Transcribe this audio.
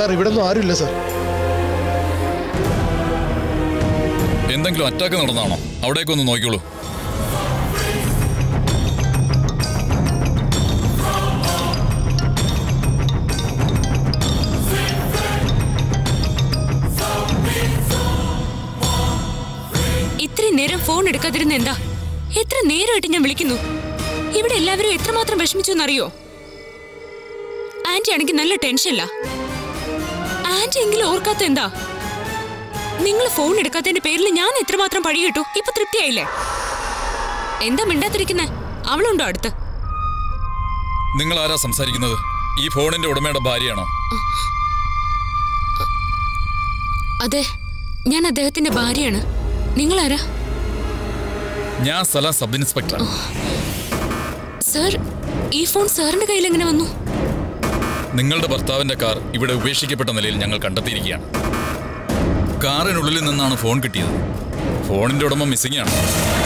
sir ഇവിടെ ഒന്നും ആരുമില്ല സാർ എന്തെങ്കിലും അറ്റാക്ക് നടന്നാണോ അവിടേക്കൊന്ന് നോക്കിക്കോളൂ ഇത്രയും നേരം ഫോൺ എടുക്കാതിരുന്ന എന്താ എത്ര നേരമായിട്ട് ഞാൻ വിളിക്കുന്നു ഇവിടെ എല്ലാവരും എത്രമാത്രം വിഷമിച്ചു എന്നറിയോ ആന്റി ആണെങ്കിൽ നല്ല ടെൻഷനില്ല ആന്റി എങ്കിലും ഓർക്കാത്ത എന്താ നിങ്ങൾ ഫോൺ എടുക്കാത്തതിന്റെ പേരിൽ ഞാൻ എത്രമാത്രം പഴി കിട്ടു ഇപ്പൊ തൃപ്തിയായില്ലേ എന്താ മിണ്ടാത്തിരിക്കുന്നേ അവളുണ്ടോ അടുത്ത് നിങ്ങൾ ആരാ സംസാരിക്കുന്നത് ഈ ഫോണിന്റെ ഉടമയുടെ ഭാര്യയാണോ അതെ ഞാൻ അദ്ദേഹത്തിന്റെ ഭാര്യയാണ് നിങ്ങളാരാ ഞാൻ സ്ഥല സബ് ഇൻസ്പെക്ടർ സർ ഈ ഫോൺ സാറിന്റെ കയ്യിൽ എങ്ങനെ വന്നു നിങ്ങളുടെ ഭർത്താവിന്റെ കാർ ഇവിടെ ഉപേക്ഷിക്കപ്പെട്ട നിലയിൽ ഞങ്ങൾ കണ്ടെത്തിയിരിക്കുകയാണ് കാറിനുള്ളിൽ നിന്നാണ് ഫോൺ കിട്ടിയത് ഫോണിന്റെ ഉടമ മിസ്സിംഗ് ആണ്